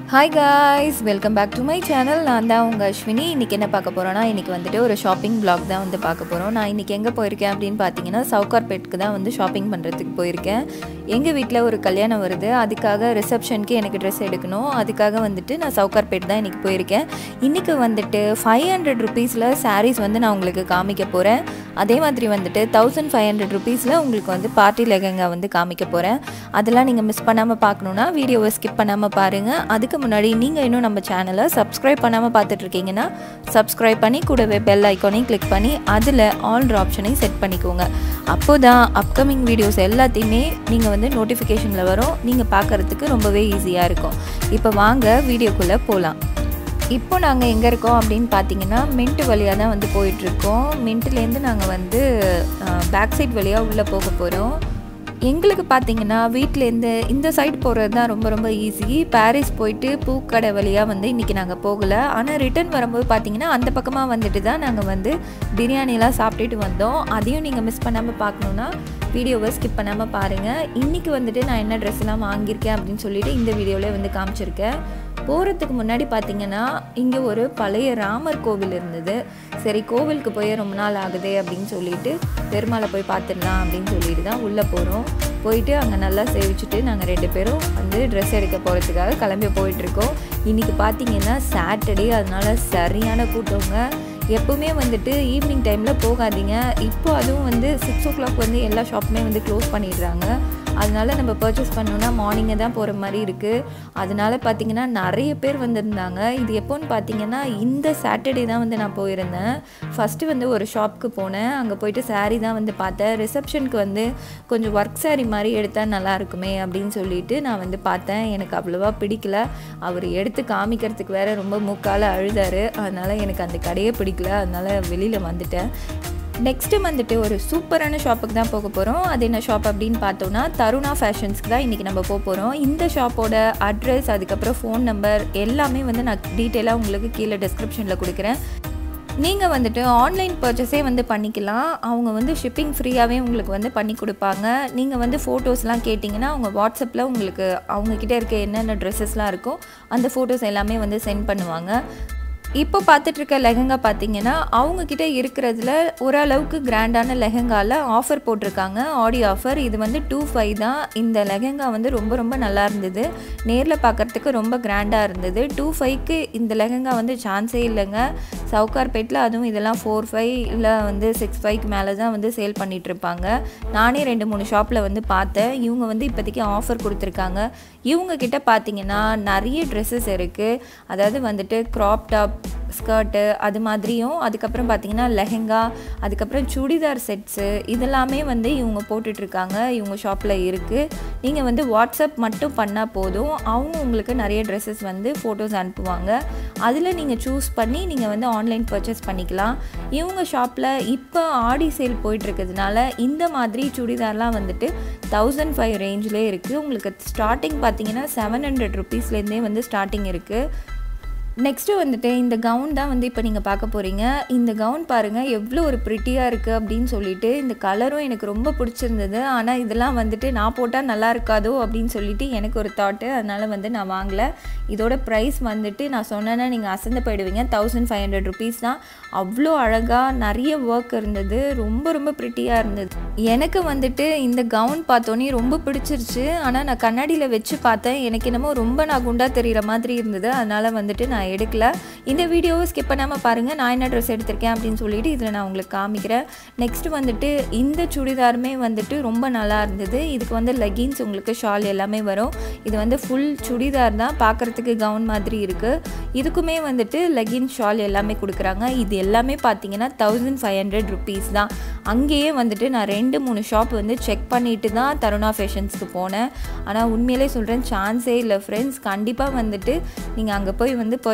hi guys welcome back to my channel நான் தான் உங்கள் அஸ்வினி இன்றைக்கி என்ன பார்க்க போகிறோன்னா இன்றைக்கி வந்துட்டு ஒரு ஷாப்பிங் பிளாக் தான் வந்து பார்க்க போகிறோம் நான் இன்றைக்கி எங்கே போயிருக்கேன் அப்படின்னு பார்த்தீங்கன்னா சவுகார்பேட்டுக்கு தான் வந்து ஷாப்பிங் பண்ணுறதுக்கு போயிருக்கேன் எங்கள் வீட்டில் ஒரு கல்யாணம் வருது அதுக்காக ரிசப்ஷனுக்கு எனக்கு ட்ரெஸ் எடுக்கணும் அதுக்காக வந்துட்டு நான் சவுகார்பேட் தான் இன்றைக்கி போயிருக்கேன் இன்றைக்கி வந்துட்டு ஃபைவ் ஹண்ட்ரட் ருபீஸில் சாரீஸ் வந்து நான் உங்களுக்கு காமிக்க போகிறேன் அதே மாதிரி வந்துட்டு தௌசண்ட் ஃபைவ் ஹண்ட்ரட் ருபீஸில் உங்களுக்கு வந்து பார்ட்டி லெகங்கா வந்து காமிக்க போகிறேன் அதெல்லாம் நீங்கள் மிஸ் பண்ணாமல் பார்க்கணுன்னா வீடியோவை ஸ்கிப் பண்ணாமல் பாருங்கள் அதுக்கு முன்னாடி நீங்கள் இன்னும் நம்ம சேனலை சப்ஸ்கிரைப் பண்ணாமல் பார்த்துட்ருக்கீங்கன்னா சப்ஸ்கிரைப் பண்ணி கூடவே பெல் ஐக்கானையும் கிளிக் பண்ணி அதில் ஆல் ஆப்ஷனையும் செட் பண்ணிக்கோங்க அப்போ தான் அப்கமிங் வீடியோஸ் எல்லாத்தையுமே நீங்கள் வந்து நோட்டிஃபிகேஷனில் வரும் நீங்கள் பார்க்குறதுக்கு ரொம்பவே ஈஸியாக இருக்கும் இப்போ வாங்க வீடியோக்குள்ளே போகலாம் இப்போ நாங்கள் எங்கே இருக்கோம் அப்படின்னு பார்த்தீங்கன்னா மின்ட் வழியாக தான் வந்து போயிட்டுருக்கோம் மின்ட்லேருந்து நாங்கள் வந்து பேக் சைட் வழியாக உள்ளே போக போகிறோம் எங்களுக்கு பார்த்தீங்கன்னா வீட்டிலேருந்து இந்த சைடு போகிறது தான் ரொம்ப ரொம்ப ஈஸி பாரிஸ் போயிட்டு பூக்கடை வழியாக வந்து இன்றைக்கி நாங்கள் போகலை ஆனால் ரிட்டர்ன் வரும்போது பார்த்தீங்கன்னா அந்த பக்கமாக வந்துட்டு தான் நாங்கள் வந்து பிரியாணிலாம் சாப்பிட்டுட்டு வந்தோம் அதையும் நீங்கள் மிஸ் பண்ணாமல் பார்க்கணுன்னா வீடியோவை ஸ்கிப் பண்ணாமல் பாருங்கள் இன்றைக்கி வந்துட்டு நான் என்ன ட்ரெஸ்லாம் வாங்கியிருக்கேன் அப்படின்னு சொல்லிட்டு இந்த வீடியோவில் வந்து காமிச்சிருக்கேன் போகிறதுக்கு முன்னாடி பார்த்தீங்கன்னா இங்கே ஒரு பழைய ராமர் கோவில் இருந்தது சரி கோவிலுக்கு போய் ரொம்ப நாள் ஆகுதே அப்படின்னு சொல்லிட்டு பெருமாளை போய் பார்த்துடலாம் அப்படின்னு சொல்லிட்டு தான் உள்ளே போகிறோம் போயிட்டு அங்கே நல்லா சேவிச்சுட்டு நாங்கள் ரெண்டு பேரும் வந்து ட்ரெஸ் எடுக்க போகிறதுக்காக கிளம்பி போயிட்டுருக்கோம் இன்றைக்கி பார்த்தீங்கன்னா சாட்டர்டே அதனால சரியான கூட்டவங்க எப்போவுமே வந்துட்டு ஈவினிங் டைமில் போகாதீங்க இப்போ அதுவும் வந்து சிக்ஸ் ஓ கிளாக் வந்து எல்லா ஷாப்புமே வந்து க்ளோஸ் பண்ணிடுறாங்க அதனால நம்ம பர்ச்சேஸ் பண்ணோன்னா மார்னிங்கே தான் போகிற மாதிரி இருக்குது அதனால பார்த்தீங்கன்னா நிறைய பேர் வந்திருந்தாங்க இது எப்போன்னு பார்த்தீங்கன்னா இந்த சாட்டர்டே தான் வந்து நான் போயிருந்தேன் ஃபஸ்ட்டு வந்து ஒரு ஷாப்புக்கு போனேன் அங்கே போயிட்டு சாரீ தான் வந்து பார்த்தேன் ரிசப்ஷனுக்கு வந்து கொஞ்சம் ஒர்க் சாரீ மாதிரி எடுத்தால் நல்லா இருக்குமே அப்படின்னு சொல்லிட்டு நான் வந்து பார்த்தேன் எனக்கு அவ்வளோவா பிடிக்கல அவர் எடுத்து காமிக்கிறதுக்கு வேற ரொம்ப மூக்கால் அழுதாரு அதனால் எனக்கு அந்த கடையே பிடிக்கல அதனால் வெளியில் வந்துட்டேன் நெக்ஸ்ட்டு வந்துட்டு ஒரு சூப்பரான ஷாப்புக்கு தான் போக போகிறோம் அது என்ன ஷாப் அப்படின்னு பார்த்தோன்னா தருணா ஃபேஷன்ஸ்க்கு தான் இன்றைக்கி நம்ம போக போகிறோம் இந்த ஷாப்போட அட்ரஸ் அதுக்கப்புறம் ஃபோன் நம்பர் எல்லாமே வந்து நான் டீட்டெயிலாக உங்களுக்கு கீழே டிஸ்கிரிப்ஷனில் கொடுக்குறேன் நீங்கள் வந்துட்டு ஆன்லைன் பர்ச்சேஸே வந்து பண்ணிக்கலாம் அவங்க வந்து ஷிப்பிங் ஃப்ரீயாகவே உங்களுக்கு வந்து பண்ணி கொடுப்பாங்க நீங்கள் வந்து ஃபோட்டோஸ்லாம் கேட்டிங்கன்னா அவங்க வாட்ஸ்அப்பில் உங்களுக்கு அவங்கக்கிட்ட இருக்க என்னென்ன ட்ரெஸ்ஸஸ்லாம் இருக்கோ அந்த ஃபோட்டோஸ் எல்லாமே வந்து சென்ட் பண்ணுவாங்க இப்போ பார்த்துட்டு இருக்க லெஹங்கா பார்த்தீங்கன்னா அவங்கக்கிட்ட இருக்கிறதுல ஓரளவுக்கு கிராண்டான லெஹங்காவில் ஆஃபர் போட்டிருக்காங்க ஆடி ஆஃபர் இது வந்து டூ ஃபைவ் தான் இந்த லெஹங்கா வந்து ரொம்ப ரொம்ப நல்லா இருந்தது நேரில் பார்க்குறதுக்கு ரொம்ப கிராண்டாக இருந்தது டூ ஃபைவ்க்கு இந்த லெஹங்கா வந்து சான்ஸே இல்லைங்க சவுகார்பேட்டில் அதுவும் இதெல்லாம் ஃபோர் ஃபைவ் இல்லை வந்து சிக்ஸ் ஃபைவ்க்கு மேலே தான் வந்து சேல் பண்ணிகிட்டு இருப்பாங்க நானே ரெண்டு மூணு ஷாப்பில் வந்து பார்த்தேன் இவங்க வந்து இப்போதைக்கு ஆஃபர் கொடுத்துருக்காங்க இவங்க கிட்ட பார்த்தீங்கன்னா நிறைய ட்ரெஸ்ஸஸ் இருக்குது அதாவது வந்துட்டு க்ராப் டாப் ஸ்கர்ட்டு அது மாதிரியும் அதுக்கப்புறம் பார்த்தீங்கன்னா லெஹெங்கா அதுக்கப்புறம் சுடிதார் செட்ஸு இதெல்லாமே வந்து இவங்க போட்டுட்ருக்காங்க இவங்க ஷாப்பில் இருக்குது நீங்கள் வந்து வாட்ஸ்அப் மட்டும் பண்ணால் போதும் அவங்க உங்களுக்கு நிறைய ட்ரெஸ்ஸஸ் வந்து ஃபோட்டோஸ் அனுப்புவாங்க அதில் நீங்கள் சூஸ் பண்ணி நீங்கள் வந்து ஆன்லைன் பர்ச்சேஸ் பண்ணிக்கலாம் இவங்க ஷாப்பில் இப்போ ஆடி சேல் போயிட்டுருக்கிறதுனால இந்த மாதிரி சுடிதார்லாம் வந்துட்டு தௌசண்ட் ஃபைவ் ரேஞ்சிலே இருக்குது உங்களுக்கு ஸ்டார்டிங் பார்த்தீங்கன்னா செவன் ஹண்ட்ரட் ருபீஸ்லேருந்தே வந்து ஸ்டார்டிங் இருக்குது நெக்ஸ்ட்டு வந்துட்டு இந்த கவுன் தான் வந்து இப்போ நீங்கள் பார்க்க போகிறீங்க இந்த கவுன் பாருங்கள் எவ்வளோ ஒரு ப்ரிட்டியாக இருக்குது அப்படின்னு சொல்லிட்டு இந்த கலரும் எனக்கு ரொம்ப பிடிச்சிருந்தது ஆனால் இதெல்லாம் வந்துட்டு நான் போட்டால் நல்லா இருக்காதோ அப்படின்னு சொல்லிட்டு எனக்கு ஒரு தாட்டு அதனால் வந்து நான் வாங்கலை இதோட ப்ரைஸ் வந்துட்டு நான் சொன்னேன்னா நீங்கள் அசந்து போயிடுவீங்க தௌசண்ட் ஃபைவ் ஹண்ட்ரட் ருபீஸ் தான் அவ்வளோ அழகாக நிறைய ஒர்க் இருந்தது ரொம்ப ரொம்ப ப்ரிட்டியாக இருந்தது எனக்கு வந்துட்டு இந்த கவுன் பார்த்தோன்னே ரொம்ப பிடிச்சிருச்சு ஆனால் நான் கண்ணாடியில் வச்சு பார்த்தேன் எனக்கு என்னமோ ரொம்ப நான் குண்டாக தெரிகிற மாதிரி இருந்தது அதனால் வந்துட்டு நான் எடுக்கல இந்த வீடியோவை ஸ்கிப் பண்ணாமல் பாருங்கள் நான் என்ன ட்ரெஸ் எடுத்திருக்கேன் அப்படின்னு சொல்லிட்டு இதில் நான் உங்களுக்கு காமிக்கிறேன் நெக்ஸ்ட்டு வந்துட்டு இந்த சுடிதாருமே வந்துட்டு ரொம்ப நல்லா இருந்தது இதுக்கு வந்து லெகின்ஸ் உங்களுக்கு ஷால் எல்லாமே வரும் இது வந்து ஃபுல் சுடிதார் தான் பார்க்குறதுக்கு கவுன் மாதிரி இருக்குது இதுக்குமே வந்துட்டு லெகின்ஸ் ஷால் எல்லாமே கொடுக்குறாங்க இது எல்லாமே பார்த்தீங்கன்னா தௌசண்ட் ஃபைவ் ஹண்ட்ரட் ருபீஸ் தான் அங்கேயே வந்துட்டு நான் ரெண்டு மூணு ஷாப் வந்து செக் பண்ணிட்டு தான் தருணா ஃபேஷன்ஸ்க்கு போனேன் ஆனால் உண்மையிலே சொல்கிறேன் சான்ஸே இல்லை ஃப்ரெண்ட்ஸ் கண்டிப்பாக வந்துட்டு நீங்கள் அங்கே போய் வந்து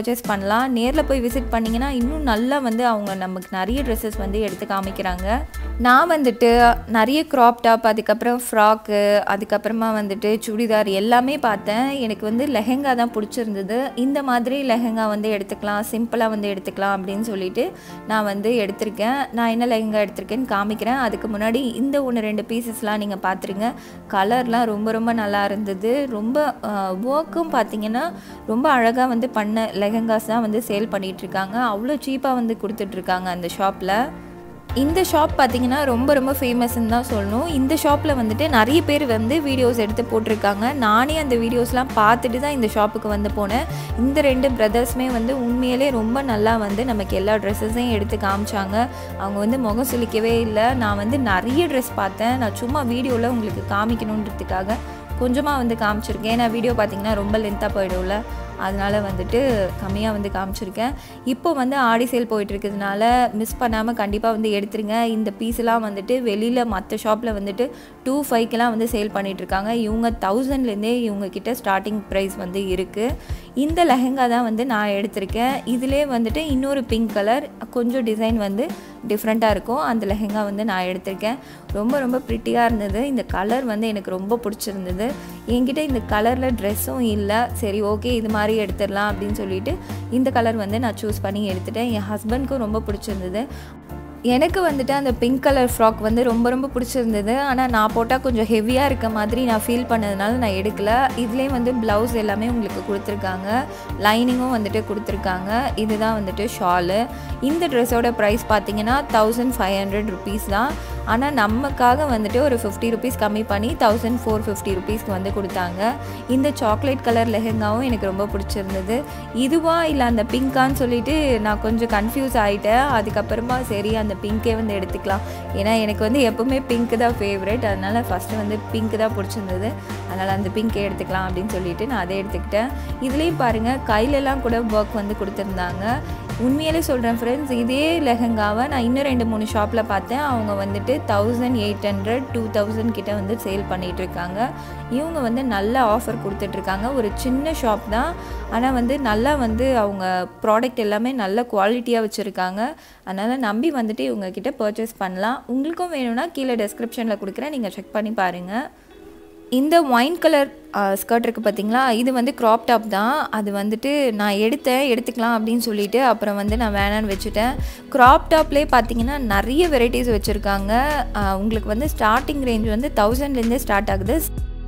பர்ச்சேஸ் பண்ணலாம் நேரில் போய் விசிட் பண்ணிங்கன்னா இன்னும் நல்லா வந்து அவங்க நமக்கு நிறைய ட்ரெஸ்ஸஸ் வந்து எடுத்து காமிக்கிறாங்க நான் வந்துட்டு நிறைய க்ராப் டாப் அதுக்கப்புறம் ஃப்ராக்கு அதுக்கப்புறமா வந்துட்டு சுடிதார் எல்லாமே பார்த்தேன் எனக்கு வந்து லெஹெங்கா தான் பிடிச்சிருந்தது இந்த மாதிரி லெஹெங்கா வந்து எடுத்துக்கலாம் சிம்பிளாக வந்து எடுத்துக்கலாம் அப்படின்னு சொல்லிட்டு நான் வந்து எடுத்திருக்கேன் நான் என்ன லெஹெங்கா எடுத்திருக்கேன்னு காமிக்கிறேன் அதுக்கு முன்னாடி இந்த ஒன்று ரெண்டு பீசஸ்லாம் நீங்கள் பார்த்துருங்க கலர்லாம் ரொம்ப ரொம்ப நல்லா இருந்தது ரொம்ப ஒர்க்கும் பார்த்தீங்கன்னா ரொம்ப அழகாக வந்து பண்ண லெஹெங்காஸ் தான் வந்து சேல் பண்ணிகிட்ருக்காங்க அவ்வளோ சீப்பாக வந்து கொடுத்துட்ருக்காங்க அந்த ஷாப்பில் இந்த ஷாப் பார்த்தீங்கன்னா ரொம்ப ரொம்ப ஃபேமஸ்ன்னு தான் சொல்லணும் இந்த ஷாப்பில் வந்துட்டு நிறைய பேர் வந்து வீடியோஸ் எடுத்து போட்டிருக்காங்க நானே அந்த வீடியோஸ்லாம் பார்த்துட்டு தான் இந்த ஷாப்புக்கு வந்து போனேன் இந்த ரெண்டு பிரதர்ஸுமே வந்து உண்மையிலே ரொம்ப நல்லா வந்து நமக்கு எல்லா ட்ரெஸ்ஸஸையும் எடுத்து காமிச்சாங்க அவங்க வந்து முகம் சுளிக்கவே இல்லை நான் வந்து நிறைய ட்ரெஸ் பார்த்தேன் நான் சும்மா வீடியோவில் உங்களுக்கு காமிக்கணுன்றதுக்காக கொஞ்சமாக வந்து காமிச்சிருக்கேன் ஏன்னா வீடியோ பார்த்தீங்கன்னா ரொம்ப லென்த்தாக போயிடும்ல அதனால் வந்துட்டு கம்மியாக வந்து காமிச்சிருக்கேன் இப்போ வந்து ஆடி சேல் போயிட்டு இருக்கிறதுனால மிஸ் பண்ணாமல் கண்டிப்பாக வந்து எடுத்துருங்க இந்த பீஸ்லாம் வந்துட்டு வெளியில் மற்ற ஷாப்பில் வந்துட்டு டூ ஃபைவ்க்கெலாம் வந்து சேல் பண்ணிகிட்ருக்காங்க இவங்க தௌசண்ட்லேருந்தே இவங்க கிட்ட ஸ்டார்டிங் ப்ரைஸ் வந்து இருக்குது இந்த லெஹெங்கா தான் வந்து நான் எடுத்திருக்கேன் இதிலே வந்துட்டு இன்னொரு பிங்க் கலர் கொஞ்சம் டிசைன் வந்து டிஃப்ரெண்ட்டாக இருக்கும் அந்த லெஹெங்கா வந்து நான் எடுத்திருக்கேன் ரொம்ப ரொம்ப ப்ரிட்டியாக இருந்தது இந்த கலர் வந்து எனக்கு ரொம்ப பிடிச்சிருந்தது என்கிட்ட இந்த கலரில் ட்ரெஸ்ஸும் இல்லை சரி ஓகே இது மாதிரி எடுத்துடலாம் அப்படின்னு சொல்லிட்டு இந்த கலர் வந்து நான் சூஸ் பண்ணி எடுத்துட்டேன் என் ஹஸ்பண்ட்க்கும் ரொம்ப பிடிச்சிருந்தது எனக்கு வந்துட்டு அந்த பிங்க் கலர் ஃப்ராக் வந்து ரொம்ப ரொம்ப பிடிச்சிருந்தது ஆனால் நான் போட்டால் கொஞ்சம் ஹெவியாக இருக்க மாதிரி நான் ஃபீல் பண்ணதுனால நான் எடுக்கல இதுலேயும் வந்து ப்ளவுஸ் எல்லாமே உங்களுக்கு கொடுத்துருக்காங்க லைனிங்கும் வந்துட்டு கொடுத்துருக்காங்க இதுதான் வந்துட்டு ஷாலு இந்த ட்ரெஸ்ஸோட ப்ரைஸ் பார்த்தீங்கன்னா தௌசண்ட் ஃபைவ் ஹண்ட்ரட் ருபீஸ் தான் ஆனால் நமக்காக வந்துட்டு ஒரு ஃபிஃப்டி ருபீஸ் கம்மி பண்ணி தௌசண்ட் ஃபோர் ஃபிஃப்டி ருபீஸ்க்கு வந்து கொடுத்தாங்க இந்த சாக்லேட் கலர் லெஹெங்காவும் எனக்கு ரொம்ப பிடிச்சிருந்தது இதுவா இல்லை அந்த பிங்கான்னு சொல்லிட்டு நான் கொஞ்சம் கன்ஃபியூஸ் ஆகிட்டேன் அதுக்கப்புறமா சரி அந்த பிங்க்கே வந்து எடுத்துக்கலாம் ஏன்னா எனக்கு வந்து எப்போவுமே பிங்க் தான் ஃபேவரட் அதனால் ஃபஸ்ட்டு வந்து பிங்க் தான் பிடிச்சிருந்தது அதனால் அந்த பிங்க்கே எடுத்துக்கலாம் அப்படின்னு சொல்லிட்டு நான் அதை எடுத்துக்கிட்டேன் இதுலேயும் பாருங்கள் கையிலலாம் கூட ஒர்க் வந்து கொடுத்துருந்தாங்க உண்மையிலே சொல்கிறேன் ஃப்ரெண்ட்ஸ் இதே லெஹங்காவை நான் இன்னும் ரெண்டு மூணு ஷாப்பில் பார்த்தேன் அவங்க வந்துட்டு thousand eight hundred two thousand கிட்ட வந்து சேல் பண்ணிகிட்ருக்காங்க இவங்க வந்து நல்ல ஆஃபர் கொடுத்துட்ருக்காங்க ஒரு சின்ன ஷாப் தான் ஆனால் வந்து நல்லா வந்து அவங்க ப்ராடக்ட் எல்லாமே நல்ல குவாலிட்டியாக வச்சுருக்காங்க அதனால் நம்பி வந்துட்டு இவங்க கிட்ட பர்ச்சேஸ் பண்ணலாம் உங்களுக்கும் வேணும்னா கீழே டெஸ்கிரிப்ஷனில் கொடுக்குறேன் நீங்கள் செக் பண்ணி பாருங்கள் இந்த ஒயின் கலர் ஸ்கர்ட் இருக்குது பார்த்தீங்களா இது வந்து க்ராப் டாப் தான் அது வந்துட்டு நான் எடுத்தேன் எடுத்துக்கலாம் அப்படின்னு சொல்லிட்டு அப்புறம் வந்து நான் வேணான்னு வச்சுட்டேன் க்ராப் டாப்லேயே பார்த்தீங்கன்னா நிறைய வெரைட்டிஸ் வச்சுருக்காங்க உங்களுக்கு வந்து ஸ்டார்டிங் ரேஞ்ச் வந்து தௌசண்ட்லேருந்தே ஸ்டார்ட் ஆகுது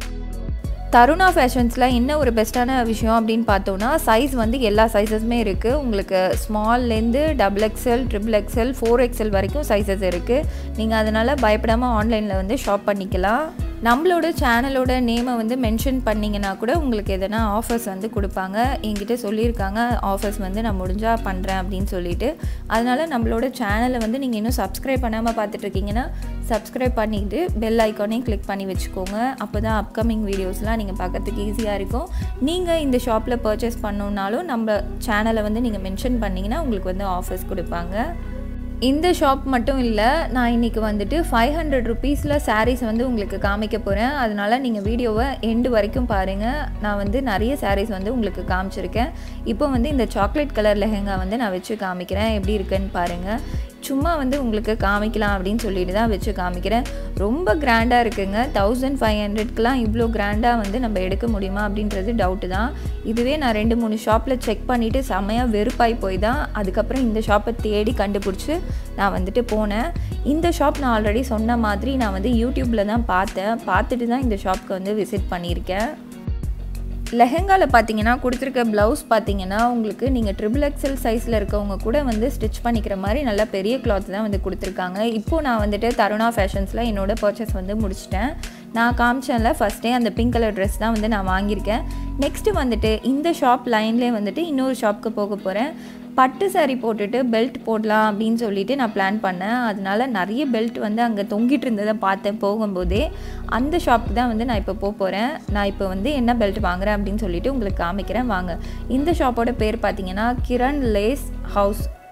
தருணா ஃபேஷன்ஸில் என்ன ஒரு பெஸ்ட்டான விஷயம் அப்படின்னு பார்த்தோன்னா சைஸ் வந்து எல்லா சைஸஸுமே இருக்குது உங்களுக்கு ஸ்மால்லேருந்து double XL triple XL four XL வரைக்கும் சைஸஸ் இருக்குது நீங்கள் அதனால் பயப்படாமல் ஆன்லைனில் வந்து ஷாப் பண்ணிக்கலாம் நம்மளோட சேனலோட நேமை வந்து மென்ஷன் பண்ணிங்கன்னா கூட உங்களுக்கு எதனா ஆஃபர்ஸ் வந்து கொடுப்பாங்க என்கிட்ட சொல்லியிருக்காங்க ஆஃபர்ஸ் வந்து நான் முடிஞ்சால் பண்ணுறேன் அப்படின்னு சொல்லிட்டு அதனால் நம்மளோட சேனலை வந்து நீங்கள் இன்னும் சப்ஸ்கிரைப் பண்ணாமல் பார்த்துட்ருக்கீங்கன்னா சப்ஸ்கிரைப் பண்ணிவிட்டு பெல் ஐக்கானையும் கிளிக் பண்ணி வச்சுக்கோங்க அப்போ தான் அப்கமிங் வீடியோஸ்லாம் நீங்கள் பார்க்கறதுக்கு ஈஸியாக இருக்கும் நீங்கள் இந்த ஷாப்பில் பர்ச்சேஸ் பண்ணணுன்னாலும் நம்ம சேனலை வந்து நீங்கள் மென்ஷன் பண்ணிங்கன்னா உங்களுக்கு வந்து ஆஃபர்ஸ் கொடுப்பாங்க இந்த ஷாப் மட்டும் இல்லை நான் இன்றைக்கி வந்துட்டு ஃபைவ் ஹண்ட்ரட் ருபீஸில் சாரீஸ் வந்து உங்களுக்கு காமிக்க போகிறேன் அதனால் நீங்கள் வீடியோவை எண்டு வரைக்கும் பாருங்கள் நான் வந்து நிறைய சாரீஸ் வந்து உங்களுக்கு காமிச்சிருக்கேன் இப்போ வந்து இந்த சாக்லேட் கலர் லெஹெங்கா வந்து நான் வச்சு காமிக்கிறேன் எப்படி இருக்குன்னு பாருங்கள் சும்மா வந்து உங்களுக்கு காமிக்கலாம் அப்படின்னு சொல்லிட்டு தான் வச்சு காமிக்கிறேன் ரொம்ப கிராண்டாக இருக்குங்க தௌசண்ட் ஃபைவ் ஹண்ட்ரட்க்கெலாம் இவ்வளோ கிராண்டாக வந்து நம்ம எடுக்க முடியுமா அப்படின்றது டவுட்டு தான் இதுவே நான் ரெண்டு மூணு ஷாப்பில் செக் பண்ணிவிட்டு செம்மையாக வெறுப்பாய் போய் தான் அதுக்கப்புறம் இந்த ஷாப்பை தேடி கண்டுபிடிச்சி நான் வந்துட்டு போனேன் இந்த ஷாப் நான் ஆல்ரெடி சொன்ன மாதிரி நான் வந்து யூடியூப்பில் தான் பார்த்தேன் பார்த்துட்டு தான் இந்த ஷாப்க்கு வந்து விசிட் பண்ணியிருக்கேன் லெஹெங்காவில் பார்த்தீங்கன்னா கொடுத்துருக்க ப்ளவுஸ் பார்த்தீங்கன்னா உங்களுக்கு நீங்கள் ட்ரிபிள் எக்ஸல் சைஸில் இருக்கவங்க கூட வந்து ஸ்டிச் பண்ணிக்கிற மாதிரி நல்லா பெரிய கிளாத் தான் வந்து கொடுத்துருக்காங்க இப்போது நான் வந்துட்டு தருணா ஃபேஷன்ஸில் என்னோடய பர்ச்சேஸ் வந்து முடிச்சிட்டேன் நான் காமிச்சேன்ல ஃபஸ்ட்டே அந்த பிங்க் கலர் ட்ரெஸ் தான் வந்து நான் வாங்கியிருக்கேன் நெக்ஸ்ட்டு வந்துட்டு இந்த ஷாப் லைன்லேயே வந்துட்டு இன்னொரு ஷாப்புக்கு போக போகிறேன் பட்டு சாரி போட்டுட்டு பெல்ட் போடலாம் அப்படின்னு சொல்லிட்டு நான் பிளான் பண்ணேன் அதனால நிறைய பெல்ட் வந்து அங்கே தொங்கிட்டு இருந்ததை பார்த்தேன் போகும்போதே அந்த ஷாப்புக்கு தான் வந்து நான் இப்போ போக போகிறேன் நான் இப்போ வந்து என்ன பெல்ட் வாங்குறேன் அப்படின்னு சொல்லிட்டு உங்களுக்கு காமிக்கிறேன் வாங்க இந்த ஷாப்போட பேர் பார்த்தீங்கன்னா கிரண் லேஸ் ஹவுஸ்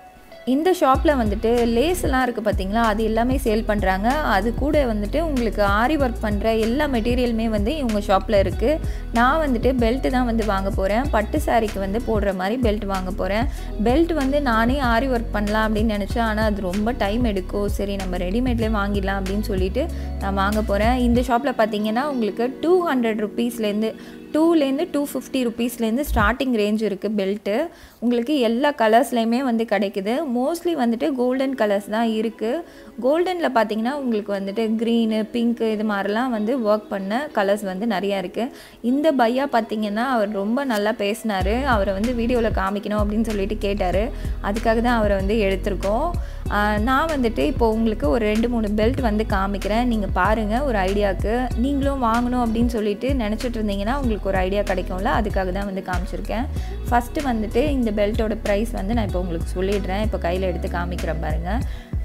இந்த ஷாப்பில் வந்துட்டு லேஸ்லாம் இருக்குது பார்த்தீங்களா அது எல்லாமே சேல் பண்ணுறாங்க அது கூட வந்துட்டு உங்களுக்கு ஆரி ஒர்க் பண்ணுற எல்லா மெட்டீரியலுமே வந்து இவங்க ஷாப்பில் இருக்குது நான் வந்துட்டு பெல்ட்டு தான் வந்து வாங்க போகிறேன் பட்டு சாரிக்கு வந்து போடுற மாதிரி பெல்ட் வாங்க போகிறேன் பெல்ட் வந்து நானே ஆரி ஒர்க் பண்ணலாம் அப்படின்னு நினச்சேன் ஆனால் அது ரொம்ப டைம் எடுக்கும் சரி நம்ம ரெடிமேட்லேயே வாங்கிடலாம் அப்படின்னு சொல்லிட்டு நான் வாங்க போகிறேன் இந்த ஷாப்பில் பார்த்தீங்கன்னா உங்களுக்கு டூ ஹண்ட்ரட் ருபீஸ்லேருந்து டூலேருந்து டூ ஃபிஃப்டி ருபீஸ்லேருந்து ஸ்டார்டிங் ரேஞ்ச் இருக்குது பெல்ட்டு உங்களுக்கு எல்லா கலர்ஸ்லேயுமே வந்து கிடைக்குது மோஸ்ட்லி வந்துட்டு கோல்டன் கலர்ஸ் தான் இருக்குது கோல்டனில் பார்த்தீங்கன்னா உங்களுக்கு வந்துட்டு க்ரீனு பிங்க்கு இது மாதிரிலாம் வந்து ஒர்க் பண்ண கலர்ஸ் வந்து நிறையா இருக்குது இந்த பையா பார்த்தீங்கன்னா அவர் ரொம்ப நல்லா பேசினார் அவரை வந்து வீடியோவில் காமிக்கணும் அப்படின்னு சொல்லிட்டு கேட்டார் அதுக்காக தான் அவரை வந்து எடுத்திருக்கோம் நான் வந்துட்டு இப்போ உங்களுக்கு ஒரு ரெண்டு மூணு பெல்ட் வந்து காமிக்கிறேன் நீங்கள் பாருங்கள் ஒரு ஐடியாவுக்கு நீங்களும் வாங்கணும் அப்படின்னு சொல்லிட்டு நினச்சிட்டு இருந்தீங்கன்னா உங்களுக்கு ஒரு ஐடியா கிடைக்கும்ல அதுக்காக தான் வந்து காமிச்சிருக்கேன் ஃபஸ்ட்டு வந்துட்டு இந்த பெல்ட்டோட ப்ரைஸ் வந்து நான் இப்போ உங்களுக்கு சொல்லிடுறேன் இப்போ கையில் எடுத்து காமிக்கிறேன் பாருங்கள்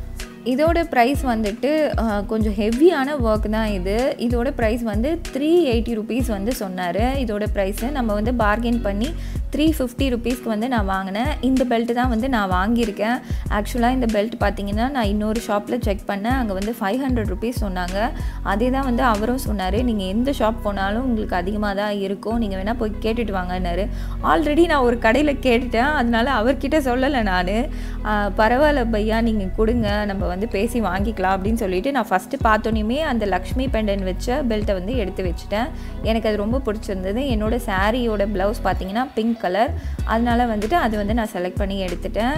இதோட ப்ரைஸ் வந்துட்டு கொஞ்சம் ஹெவியான ஒர்க் தான் இது இதோட ப்ரைஸ் வந்து த்ரீ எயிட்டி ருபீஸ் வந்து சொன்னார் இதோட ப்ரைஸு நம்ம வந்து பார்கெயின் பண்ணி த்ரீ ஃபிஃப்டி ருபீஸ்க்கு வந்து நான் வாங்கினேன் இந்த பெல்ட் தான் வந்து நான் வாங்கியிருக்கேன் ஆக்சுவலாக இந்த பெல்ட் பார்த்தீங்கன்னா நான் இன்னொரு ஷாப்பில் செக் பண்ணேன் அங்கே வந்து ஃபைவ் ஹண்ட்ரட் ருபீஸ் சொன்னாங்க அதே தான் வந்து அவரும் சொன்னார் நீங்கள் எந்த ஷாப் போனாலும் உங்களுக்கு அதிகமாக தான் இருக்கும் நீங்கள் வேணால் போய் கேட்டுட்டு வாங்கன்னாரு ஆல்ரெடி நான் ஒரு கடையில் கேட்டுட்டேன் அதனால அவர்கிட்ட சொல்லலை நான் பரவாயில்ல பையா நீங்கள் கொடுங்க நம்ம வந்து பேசி வாங்கிக்கலாம் அப்படின்னு சொல்லிட்டு நான் ஃபஸ்ட்டு பார்த்தோன்னே அந்த லக்ஷ்மி பெண்டன் வச்ச பெல்ட்டை வந்து எடுத்து வச்சுட்டேன் எனக்கு அது ரொம்ப பிடிச்சிருந்தது என்னோடய சாரியோட ப்ளவுஸ் பார்த்தீங்கன்னா பிங்க் கலர் அதனால வந்துட்டு அது வந்து நான் செலக்ட் பண்ணி எடுத்துட்டேன்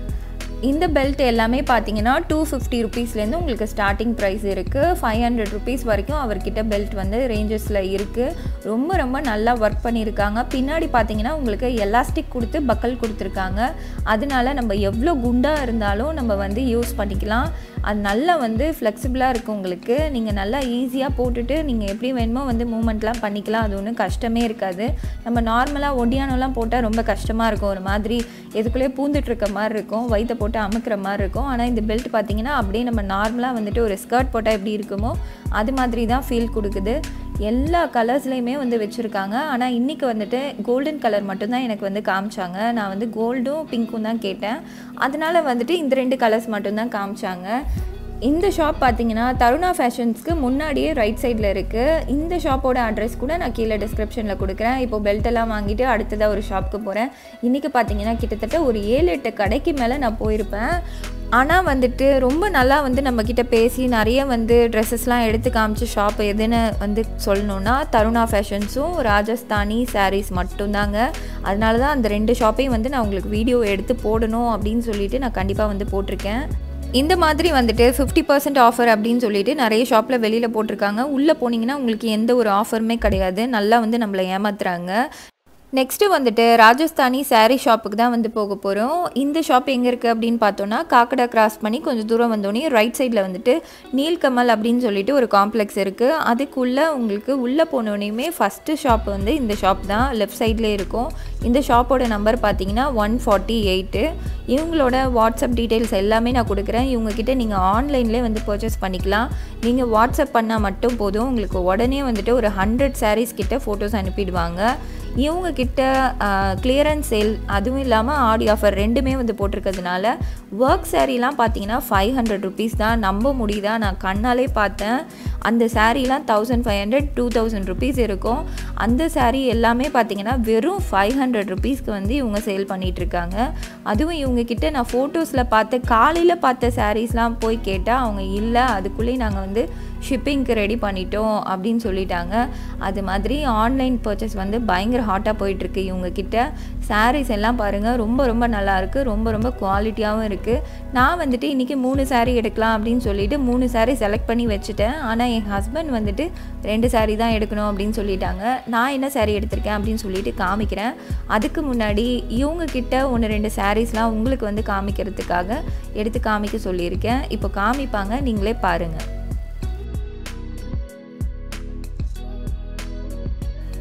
இந்த பெல்ட் எல்லாமே பார்த்தீங்கன்னா டூ ஃபிஃப்டி ருபீஸ்லேருந்து உங்களுக்கு ஸ்டார்டிங் ப்ரைஸ் இருக்குது ஃபைவ் ஹண்ட்ரட் ருபீஸ் வரைக்கும் அவர்கிட்ட பெல்ட் வந்து ரேஞ்சஸில் இருக்குது ரொம்ப ரொம்ப நல்லா ஒர்க் பண்ணியிருக்காங்க பின்னாடி பார்த்தீங்கன்னா உங்களுக்கு எலாஸ்டிக் கொடுத்து பக்கல் கொடுத்துருக்காங்க அதனால நம்ம எவ்வளோ குண்டாக இருந்தாலும் நம்ம வந்து யூஸ் பண்ணிக்கலாம் அது நல்லா வந்து ஃப்ளெக்சிபிளாக இருக்குது உங்களுக்கு நீங்கள் நல்லா ஈஸியாக போட்டுட்டு நீங்கள் எப்படி வேணுமோ வந்து மூமெண்ட்லாம் பண்ணிக்கலாம் அது ஒன்றும் கஷ்டமே இருக்காது நம்ம நார்மலாக ஒடியானோலாம் போட்டால் ரொம்ப கஷ்டமாக இருக்கும் ஒரு மாதிரி எதுக்குள்ளேயே பூந்துட்டு இருக்க மாதிரி இருக்கும் வயிற்ற போட்டு அமுக்கிற மாதிரி இருக்கும் ஆனால் இந்த பெல்ட் பார்த்தீங்கன்னா அப்படியே நம்ம நார்மலாக வந்துட்டு ஒரு ஸ்கர்ட் போட்டால் எப்படி இருக்குமோ அது மாதிரி தான் ஃபீல் கொடுக்குது எல்லா கலர்ஸ்லேயுமே வந்து வச்சுருக்காங்க ஆனால் இன்றைக்கி வந்துட்டு கோல்டன் கலர் மட்டும்தான் எனக்கு வந்து காமிச்சாங்க நான் வந்து கோல்டும் பிங்க்கும் தான் கேட்டேன் அதனால வந்துட்டு இந்த ரெண்டு கலர்ஸ் மட்டும்தான் காமிச்சாங்க இந்த ஷாப் பார்த்தீங்கன்னா தருணா ஃபேஷன்ஸ்க்கு முன்னாடியே ரைட் சைடில் இருக்குது இந்த ஷாப்போட அட்ரஸ் கூட நான் கீழே டிஸ்கிரிப்ஷனில் கொடுக்குறேன் இப்போ பெல்ட் எல்லாம் வாங்கிட்டு அடுத்ததாக ஒரு ஷாப்புக்கு போகிறேன் இன்றைக்கி பார்த்தீங்கன்னா கிட்டத்தட்ட ஒரு ஏழு எட்டு கடைக்கு மேலே நான் போயிருப்பேன் ஆனால் வந்துட்டு ரொம்ப நல்லா வந்து நம்மக்கிட்ட பேசி நிறைய வந்து ட்ரெஸ்ஸஸ்லாம் எடுத்து காமிச்ச ஷாப் எதுன்னு வந்து சொல்லணுன்னா தருணா ஃபேஷன்ஸும் ராஜஸ்தானி சாரீஸ் மட்டும்தாங்க அதனால தான் அந்த ரெண்டு ஷாப்பையும் வந்து நான் உங்களுக்கு வீடியோ எடுத்து போடணும் அப்படின்னு சொல்லிட்டு நான் கண்டிப்பாக வந்து போட்டிருக்கேன் இந்த மாதிரி வந்துட்டு ஃபிஃப்டி பர்சன்ட் ஆஃபர் அப்படின்னு சொல்லிட்டு நிறைய ஷாப்பில் வெளியில் போட்டிருக்காங்க உள்ளே போனீங்கன்னா உங்களுக்கு எந்த ஒரு ஆஃபருமே கிடையாது நல்லா வந்து நம்மளை ஏமாத்துறாங்க நெக்ஸ்ட்டு வந்துட்டு ராஜஸ்தானி சாரீ ஷாப்புக்கு தான் வந்து போக போகிறோம் இந்த ஷாப் எங்கே இருக்குது அப்படின்னு பார்த்தோன்னா காக்கடா கிராஸ் பண்ணி கொஞ்சம் தூரம் வந்தோடனே ரைட் சைடில் வந்துட்டு நீல்கமல் அப்படின்னு சொல்லிட்டு ஒரு காம்ப்ளெக்ஸ் இருக்குது அதுக்குள்ளே உங்களுக்கு உள்ளே போனோடனேயுமே ஃபஸ்ட்டு ஷாப் வந்து இந்த ஷாப் தான் லெஃப்ட் சைட்லேயே இருக்கும் இந்த ஷாப்போட நம்பர் பார்த்தீங்கன்னா ஒன் ஃபார்ட்டி எயிட்டு இவங்களோட வாட்ஸ்அப் டீட்டெயில்ஸ் எல்லாமே நான் கொடுக்குறேன் இவங்கக்கிட்ட நீங்கள் ஆன்லைன்லேயே வந்து பர்ச்சேஸ் பண்ணிக்கலாம் நீங்கள் வாட்ஸ்அப் பண்ணால் மட்டும் போதும் உங்களுக்கு உடனே வந்துட்டு ஒரு ஹண்ட்ரட் சாரீஸ் கிட்ட ஃபோட்டோஸ் அனுப்பிடுவாங்க இவங்க கிட்ட கிளியரன்ஸ் சேல் அதுவும் இல்லாமல் ஆடி ஆஃபர் ரெண்டுமே வந்து போட்டிருக்கிறதுனால ஒர்க் சாரீலாம் பார்த்தீங்கன்னா ஃபைவ் ஹண்ட்ரட் ருபீஸ் தான் நம்ப முடியுதா நான் கண்ணாலே பார்த்தேன் அந்த சாரீலாம் thousand five hundred two thousand rupees இருக்கும் அந்த சாரீ எல்லாமே பார்த்தீங்கன்னா வெறும் ஃபைவ் ஹண்ட்ரட் ருபீஸ்க்கு வந்து இவங்க சேல் பண்ணிகிட்ருக்காங்க அதுவும் இவங்க கிட்ட நான் ஃபோட்டோஸில் பார்த்த காலையில் பார்த்த சாரீஸ்லாம் போய் கேட்டால் அவங்க இல்லை அதுக்குள்ளேயே நாங்கள் வந்து ஷிப்பிங்க்கு ரெடி பண்ணிட்டோம் அப்படின்னு சொல்லிட்டாங்க அது மாதிரி ஆன்லைன் பர்ச்சேஸ் வந்து பயங்கர ஹாட்டாக போயிட்டுருக்கு இவங்கக்கிட்ட சாரீஸ் எல்லாம் பாருங்கள் ரொம்ப ரொம்ப நல்லாயிருக்கு ரொம்ப ரொம்ப குவாலிட்டியாகவும் இருக்குது நான் வந்துட்டு இன்றைக்கி மூணு சாரீ எடுக்கலாம் அப்படின்னு சொல்லிட்டு மூணு சாரீ செலக்ட் பண்ணி வச்சுட்டேன் ஆனால் என் ஹஸ்பண்ட் வந்துட்டு ரெண்டு சாரீ தான் எடுக்கணும் அப்படின்னு சொல்லிட்டாங்க நான் என்ன சாரீ எடுத்திருக்கேன் அப்படின்னு சொல்லிட்டு காமிக்கிறேன் அதுக்கு முன்னாடி இவங்க கிட்ட ஒன்று ரெண்டு சாரீஸ்லாம் உங்களுக்கு வந்து காமிக்கிறதுக்காக எடுத்து காமிக்க சொல்லியிருக்கேன் இப்போ காமிப்பாங்க நீங்களே பாருங்கள்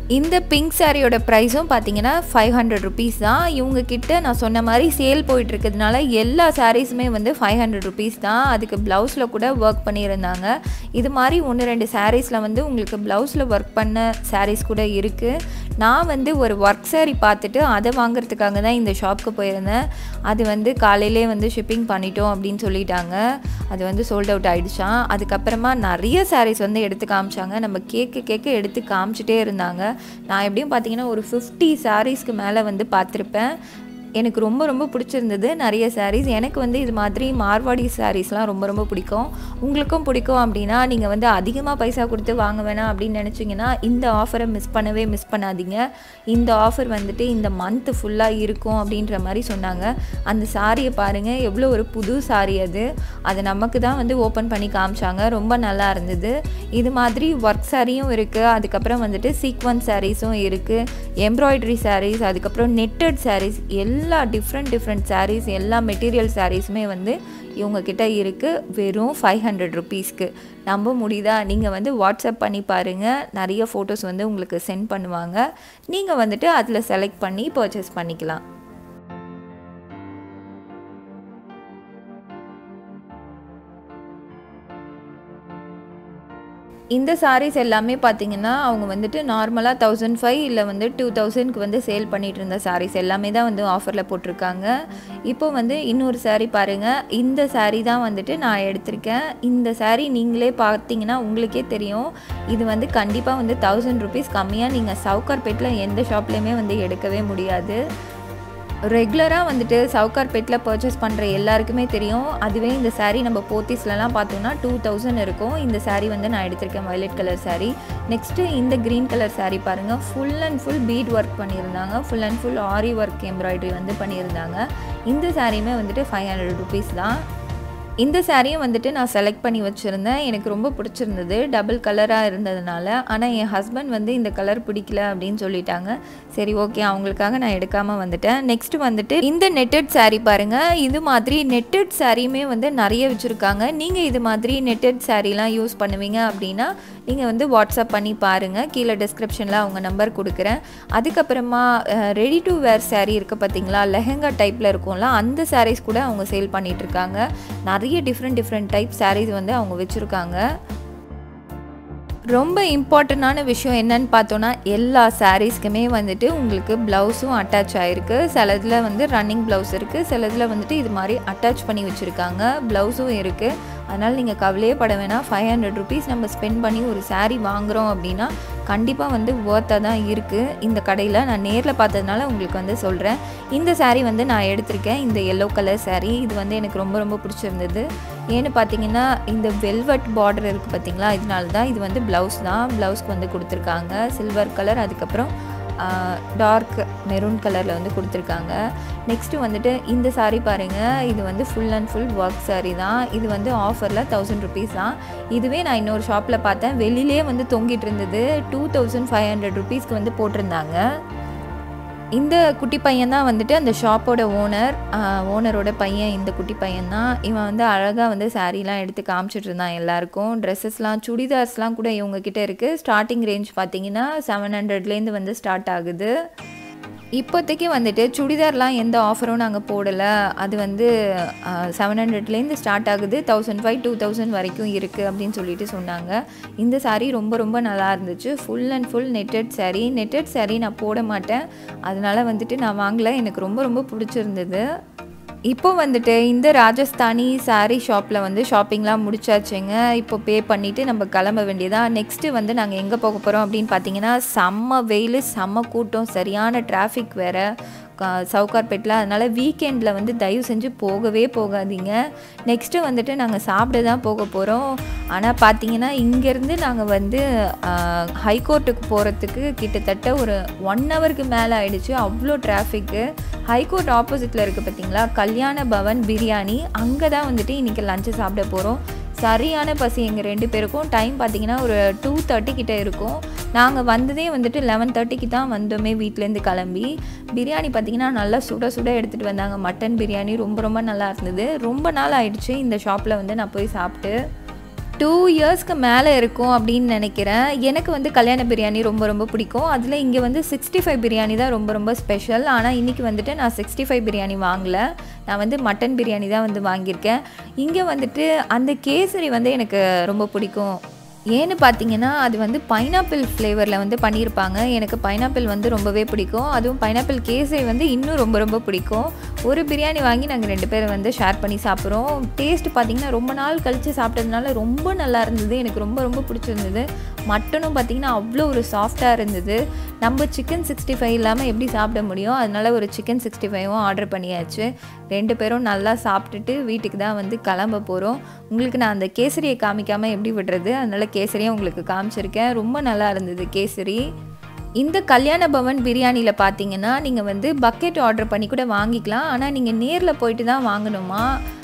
இந்த பிங்க் சாரியோட ப்ரைஸும் பார்த்தீங்கன்னா ஃபைவ் ஹண்ட்ரட் ருபீஸ் தான் இவங்க கிட்ட நான் சொன்ன மாதிரி சேல் போயிட்டு இருக்கிறதுனால எல்லா சாரீஸுமே வந்து ஃபைவ் ஹண்ட்ரட் ருபீஸ் தான் அதுக்கு ப்ளவுஸில் கூட ஒர்க் பண்ணியிருந்தாங்க இது மாதிரி ஒன்று ரெண்டு சாரீஸில் வந்து உங்களுக்கு ப்ளவுஸில் ஒர்க் பண்ண சாரீஸ் கூட இருக்குது நான் வந்து ஒரு ஒர்க் சாரீ பார்த்துட்டு அதை வாங்குறதுக்காக தான் இந்த ஷாப்புக்கு போயிருந்தேன் அது வந்து காலையிலே வந்து ஷிப்பிங் பண்ணிட்டோம் அப்படின்னு சொல்லிட்டாங்க அது வந்து சோல்ட் அவுட் ஆகிடுச்சான் அதுக்கப்புறமா நிறைய சாரீஸ் வந்து எடுத்து காமிச்சாங்க நம்ம கேட்க கேட்க எடுத்து காமிச்சிட்டே இருந்தாங்க நான் எப்படியும் பார்த்தீங்கன்னா ஒரு ஃபிஃப்டி சாரீஸ்க்கு மேலே வந்து பார்த்துருப்பேன் எனக்கு ரொம்ப ரொம்ப பிடிச்சிருந்தது நிறைய சாரீஸ் எனக்கு வந்து இது மாதிரி மார்வாடி சாரீஸ்லாம் ரொம்ப ரொம்ப பிடிக்கும் உங்களுக்கும் பிடிக்கும் அப்படின்னா நீங்கள் வந்து அதிகமாக பைசா கொடுத்து வாங்க வேணாம் அப்படின்னு நினச்சிங்கன்னா இந்த ஆஃபரை மிஸ் பண்ணவே மிஸ் பண்ணாதீங்க இந்த ஆஃபர் வந்துட்டு இந்த மந்த்து ஃபுல்லாக இருக்கும் அப்படின்ற மாதிரி சொன்னாங்க அந்த சாரியை பாருங்கள் எவ்வளோ ஒரு புது சாரி அது அது நமக்கு தான் வந்து ஓப்பன் பண்ணி காமிச்சாங்க ரொம்ப நல்லா இருந்தது இது மாதிரி ஒர்க் சாரியும் இருக்குது அதுக்கப்புறம் வந்துட்டு சீக்வன்ஸ் சாரீஸும் இருக்குது எம்ப்ராய்டரி சாரீஸ் அதுக்கப்புறம் நெட்டட் சாரீஸ் எல்லா டிஃப்ரெண்ட் டிஃப்ரெண்ட் சாரீஸ் எல்லா மெட்டீரியல் சாரீஸுமே வந்து இவங்கக்கிட்ட இருக்குது வெறும் ஃபைவ் ஹண்ட்ரட் ருபீஸ்க்கு நம்ப முடியுதா நீங்கள் வந்து வாட்ஸ்அப் பண்ணி பாருங்கள் நிறைய ஃபோட்டோஸ் வந்து உங்களுக்கு சென்ட் பண்ணுவாங்க நீங்கள் வந்துட்டு அதில் செலக்ட் பண்ணி பர்ச்சேஸ் பண்ணிக்கலாம் இந்த சாரீஸ் எல்லாமே பார்த்தீங்கன்னா அவங்க வந்துட்டு நார்மலாக தௌசண்ட் ஃபைவ் இல்லை வந்து டூ தௌசண்ட்க்கு வந்து சேல் பண்ணிகிட்டு இருந்த சாரீஸ் எல்லாமே தான் வந்து ஆஃபரில் போட்டிருக்காங்க இப்போ வந்து இன்னொரு சாரீ பாருங்கள் இந்த சாரீ தான் வந்துட்டு நான் எடுத்திருக்கேன் இந்த சாரீ நீங்களே பார்த்தீங்கன்னா உங்களுக்கே தெரியும் இது வந்து கண்டிப்பாக வந்து தௌசண்ட் ருபீஸ் கம்மியாக நீங்கள் சவுகார்பேட்டில் எந்த ஷாப்லேயுமே வந்து எடுக்கவே முடியாது ரெகுலராக வந்துட்டு சவுகார்பேட்டில் பர்ச்சேஸ் பண்ணுற எல்லாருக்குமே தெரியும் அதுவே இந்த சாரீ நம்ம போத்தீஸ்லலாம் பார்த்தோம்னா டூ தௌசண்ட் இருக்கும் இந்த சாரீ வந்து நான் எடுத்திருக்கேன் வயலட் கலர் சாரீ நெக்ஸ்ட்டு இந்த க்ரீன் கலர் சாரீ பாருங்கள் full and full bead work பண்ணியிருந்தாங்க full and full aari work embroidery வந்து பண்ணியிருந்தாங்க இந்த சாரியுமே வந்துட்டு ஃபைவ் ஹண்ட்ரட் ருபீஸ் தான் இந்த சாரியும் வந்துட்டு நான் செலக்ட் பண்ணி வச்சுருந்தேன் எனக்கு ரொம்ப பிடிச்சிருந்தது டபுள் கலராக இருந்ததுனால ஆனால் என் ஹஸ்பண்ட் வந்து இந்த கலர் பிடிக்கல அப்படின்னு சொல்லிட்டாங்க சரி ஓகே அவங்களுக்காக நான் எடுக்காமல் வந்துட்டேன் நெக்ஸ்ட் வந்துட்டு இந்த நெட்டட் சாரீ பாருங்கள் இது மாதிரி நெட்டட் சாரியுமே வந்து நிறைய வச்சுருக்காங்க நீங்கள் இது மாதிரி நெட்டட் சாரீலாம் யூஸ் பண்ணுவீங்க அப்படின்னா நீங்கள் வந்து வாட்ஸ்அப் பண்ணி பாருங்கள் கீழே டிஸ்கிரிப்ஷனில் அவங்க நம்பர் கொடுக்குறேன் அதுக்கப்புறமா ரெடி டு வேர் சாரீ இருக்குது பார்த்தீங்களா லெஹங்கா டைப்பில் இருக்கும்ல அந்த சாரீஸ் கூட அவங்க சேல் பண்ணிகிட்ருக்காங்க நிறைய டிஃப்ரெண்ட் டிஃப்ரெண்ட் டைப் சாரீஸ் வந்து அவங்க வச்சுருக்காங்க ரொம்ப இம்பார்ட்டண்ட்டான விஷயம் என்னன்னு பார்த்தோன்னா எல்லா சாரீஸ்க்குமே வந்துட்டு உங்களுக்கு ப்ளவுஸும் அட்டாச் ஆகிருக்கு சிலதில் வந்து ரன்னிங் ப்ளவுஸ் இருக்குது சிலதில் வந்துட்டு இது மாதிரி அட்டாச் பண்ணி வச்சுருக்காங்க ப்ளவுஸும் இருக்குது அதனால் நீங்கள் கவலையே பட வேணாம் ஃபைவ் ஹண்ட்ரட் ருபீஸ் நம்ம ஸ்பெண்ட் பண்ணி ஒரு சாரீ வாங்குகிறோம் அப்படின்னா கண்டிப்பாக வந்து ஒர்த்தாக தான் இருக்குது இந்த கடையில் நான் நேரில் பார்த்ததுனால உங்களுக்கு வந்து சொல்கிறேன் இந்த சாரீ வந்து நான் எடுத்திருக்கேன் இந்த எல்லோ கலர் சாரீ இது வந்து எனக்கு ரொம்ப ரொம்ப பிடிச்சிருந்தது ஏன்னு பார்த்தீங்கன்னா இந்த வெல்வெட் பார்டர் இருக்குது பார்த்தீங்களா இதனால தான் இது வந்து ப்ளவுஸ் தான் ப்ளவுஸ்க்கு வந்து கொடுத்துருக்காங்க சில்வர் கலர் அதுக்கப்புறம் டார்க் மெரூன் கலரில் வந்து கொடுத்துருக்காங்க நெக்ஸ்ட்டு வந்துட்டு இந்த சாரீ பாருங்கள் இது வந்து full and full work sari தான் இது வந்து ஆஃபரில் தௌசண்ட் ருபீஸ் தான் இதுவே நான் இன்னொரு ஷாப்பில் பார்த்தேன் வெளியிலே வந்து தொங்கிட்டு இருந்தது டூ தௌசண்ட் ஃபைவ் ஹண்ட்ரட் ருபீஸ்க்கு வந்து போட்டிருந்தாங்க இந்த குட்டி பையன் தான் வந்துட்டு அந்த ஷாப்போட ஓனர் ஓனரோட பையன் இந்த குட்டி பையன் தான் இவன் வந்து அழகாக வந்து சாரீலாம் எடுத்து காமிச்சிட்டு இருந்தான் எல்லாருக்கும் ட்ரெஸ்ஸஸ்லாம் சுடிதார்ஸ்லாம் கூட இவங்கக்கிட்ட இருக்குது ஸ்டார்டிங் ரேஞ்ச் பார்த்தீங்கன்னா செவன் ஹண்ட்ரட்லேருந்து வந்து ஸ்டார்ட் ஆகுது இப்போதைக்கு வந்துட்டு சுடிதார்லாம் எந்த ஆஃபரும் நாங்கள் போடலை அது வந்து செவன் ஹண்ட்ரட்லேருந்து ஸ்டார்ட் ஆகுது தௌசண்ட் ஃபைவ் டூ தௌசண்ட் வரைக்கும் இருக்குது அப்படின்னு சொல்லிட்டு சொன்னாங்க இந்த சாரீ ரொம்ப ரொம்ப நல்லா இருந்துச்சு full and full netted sari netted sari நான் போட மாட்டேன் அதனால் வந்துட்டு நான் வாங்கலை எனக்கு ரொம்ப ரொம்ப பிடிச்சிருந்தது இப்போ வந்துட்டு இந்த ராஜஸ்தானி சாரீ ஷாப்பில் வந்து ஷாப்பிங்லாம் முடிச்சாச்சுங்க இப்போ பே பண்ணிவிட்டு நம்ம கிளம்ப வேண்டியதாக நெக்ஸ்ட்டு வந்து நாங்கள் எங்கே போக போகிறோம் அப்படின்னு பார்த்தீங்கன்னா செம்ம வெயில் செம்ம கூட்டம் சரியான டிராஃபிக் வேறு சவுகார்பேட்டில் அதனால் வீக்கெண்டில் வந்து தயவு செஞ்சு போகவே போகாதீங்க நெக்ஸ்ட்டு வந்துட்டு நாங்கள் சாப்பிட தான் போக போகிறோம் ஆனால் பார்த்தீங்கன்னா இங்கேருந்து நாங்கள் வந்து ஹைகோர்ட்டுக்கு போகிறதுக்கு கிட்டத்தட்ட ஒரு ஒன் ஹவருக்கு மேலே ஆயிடுச்சு அவ்வளோ டிராஃபிக்கு ஹைகோர்ட் ஆப்போசிட்டில் இருக்குது பார்த்தீங்களா கல்யாண பவன் பிரியாணி அங்கே தான் வந்துட்டு இன்றைக்கி லஞ்சு சாப்பிட போகிறோம் சரியான பசி எங்கள் ரெண்டு பேருக்கும் டைம் பார்த்தீங்கன்னா ஒரு டூ தேர்ட்டி கிட்டே இருக்கும் நாங்கள் வந்ததே வந்துட்டு லெவன் தேர்ட்டிக்கு தான் வந்தோமே வீட்டிலேருந்து கிளம்பி பிரியாணி பார்த்தீங்கன்னா நல்லா சுட சுட எடுத்துகிட்டு வந்தாங்க மட்டன் பிரியாணி ரொம்ப ரொம்ப நல்லா இருந்தது ரொம்ப நாள் ஆயிடுச்சு இந்த ஷாப்பில் வந்து நான் போய் சாப்பிட்டு டூ இயர்ஸ்க்கு மேலே இருக்கும் அப்படின்னு நினைக்கிறேன் எனக்கு வந்து கல்யாண பிரியாணி ரொம்ப ரொம்ப பிடிக்கும் அதில் இங்கே வந்து சிக்ஸ்டி ஃபைவ் பிரியாணி தான் ரொம்ப ரொம்ப ஸ்பெஷல் ஆனால் இன்றைக்கி வந்துட்டு நான் சிக்ஸ்டி ஃபைவ் பிரியாணி வாங்கல நான் வந்து மட்டன் பிரியாணி தான் வந்து வாங்கியிருக்கேன் இங்கே வந்துட்டு அந்த கேசரி வந்து எனக்கு ரொம்ப பிடிக்கும் ஏன்னு பார்த்தீங்கன்னா அது வந்து பைனாப்பிள் ஃப்ளேவரில் வந்து பண்ணியிருப்பாங்க எனக்கு பைனாப்பிள் வந்து ரொம்பவே பிடிக்கும் அதுவும் பைனாப்பிள் கேசரி வந்து இன்னும் ரொம்ப ரொம்ப பிடிக்கும் ஒரு பிரியாணி வாங்கி நாங்கள் ரெண்டு பேரும் வந்து ஷேர் பண்ணி சாப்பிட்றோம் டேஸ்ட் பார்த்திங்கன்னா ரொம்ப நாள் கழித்து சாப்பிட்டதுனால ரொம்ப நல்லா இருந்தது எனக்கு ரொம்ப ரொம்ப பிடிச்சிருந்தது மட்டனும் பார்த்திங்கன்னா அவ்வளோ ஒரு சாஃப்டாக இருந்தது நம்ம சிக்கன் சிக்ஸ்டி ஃபைவ் இல்லாமல் எப்படி சாப்பிட முடியும் அதனால ஒரு சிக்கன் சிக்ஸ்டி ஃபைவும் ஆர்டர் பண்ணியாச்சு ரெண்டு பேரும் நல்லா சாப்பிட்டுட்டு வீட்டுக்கு தான் வந்து கிளம்ப போகிறோம் உங்களுக்கு நான் அந்த கேசரியை காமிக்காமல் எப்படி விடுறது அதனால் கேசரியை உங்களுக்கு காமிச்சிருக்கேன் ரொம்ப நல்லா இருந்தது கேசரி இந்த கல்யாண பவன் பிரியாணியில் பார்த்தீங்கன்னா நீங்கள் வந்து பக்கெட் ஆர்டர் பண்ணி கூட வாங்கிக்கலாம் ஆனால் நீங்கள் நேரில் போயிட்டு தான் வாங்கணுமா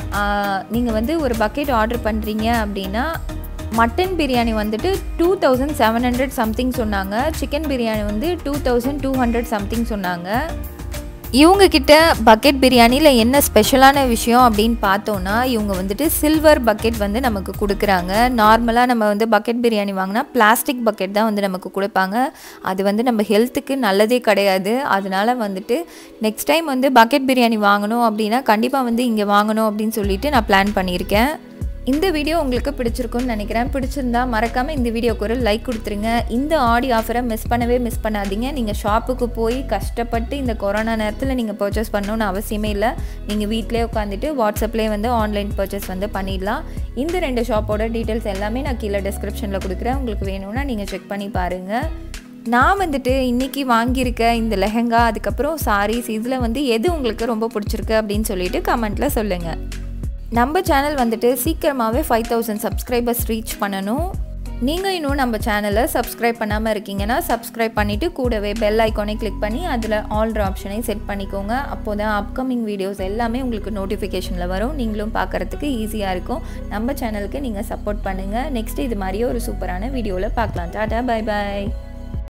நீங்கள் வந்து ஒரு பக்கெட் ஆர்டர் பண்ணுறீங்க அப்படின்னா மட்டன் பிரியாணி வந்துட்டு two thousand seven hundred something சொன்னாங்க சிக்கன் பிரியாணி வந்து two thousand two hundred something சொன்னாங்க இவங்க கிட்ட பக்கெட் பிரியாணியில் என்ன ஸ்பெஷலான விஷயம் அப்படின்னு பார்த்தோன்னா இவங்க வந்துட்டு சில்வர் பக்கெட் வந்து நமக்கு கொடுக்குறாங்க நார்மலாக நம்ம வந்து பக்கெட் பிரியாணி வாங்கினா பிளாஸ்டிக் பக்கெட் தான் வந்து நமக்கு கொடுப்பாங்க அது வந்து நம்ம ஹெல்த்துக்கு நல்லதே கிடையாது அதனால வந்துட்டு நெக்ஸ்ட் டைம் வந்து பக்கெட் பிரியாணி வாங்கணும் அப்படின்னா கண்டிப்பாக வந்து இங்கே வாங்கணும் அப்படின்னு சொல்லிட்டு நான் பிளான் பண்ணியிருக்கேன் இந்த வீடியோ உங்களுக்கு பிடிச்சிருக்கும்னு நினைக்கிறேன் பிடிச்சிருந்தா மறக்காமல் இந்த வீடியோக்கு ஒரு லைக் கொடுத்துருங்க இந்த ஆடி ஆஃபரை மிஸ் பண்ணவே மிஸ் பண்ணாதீங்க நீங்கள் ஷாப்புக்கு போய் கஷ்டப்பட்டு இந்த கொரோனா நேரத்தில் நீங்கள் பர்ச்சேஸ் பண்ணணும்னு அவசியமே இல்லை நீங்கள் வீட்டிலே உட்காந்துட்டு வாட்ஸ்அப்லேயே வந்து ஆன்லைன் பர்ச்சேஸ் வந்து பண்ணிடலாம் இந்த ரெண்டு ஷாப்போட டீட்டெயில்ஸ் எல்லாமே நான் கீழே டிஸ்கிரிப்ஷனில் கொடுக்குறேன் உங்களுக்கு வேணும்னா நீங்கள் செக் பண்ணி பாருங்கள் நான் வந்துட்டு இன்றைக்கி வாங்கியிருக்க இந்த லெஹங்கா அதுக்கப்புறம் சாரீஸ் இதில் வந்து எது உங்களுக்கு ரொம்ப பிடிச்சிருக்கு அப்படின்னு சொல்லிட்டு கமெண்ட்டில் சொல்லுங்கள் நம்ம சேனல் வந்துட்டு சீக்கிரமாகவே ஃபைவ் தௌசண்ட் சப்ஸ்கிரைபர்ஸ் ரீச் பண்ணணும் நீங்கள் இன்னும் நம்ம சேனலை சப்ஸ்கிரைப் பண்ணாமல் இருக்கீங்கன்னா சப்ஸ்கிரைப் பண்ணிவிட்டு கூடவே பெல் ஐக்கானை கிளிக் பண்ணி அதில் ஆல்ட்ரு ஆப்ஷனையும் செட் பண்ணிக்கோங்க அப்போ தான் அப்கமிங் வீடியோஸ் எல்லாமே உங்களுக்கு நோட்டிஃபிகேஷனில் வரும் நீங்களும் பார்க்குறதுக்கு ஈஸியாக இருக்கும் நம்ம சேனலுக்கு நீங்கள் சப்போர்ட் பண்ணுங்கள் நெக்ஸ்ட் இது மாதிரியே ஒரு சூப்பரான வீடியோவில் பார்க்கலாம் டாடா பை பாய்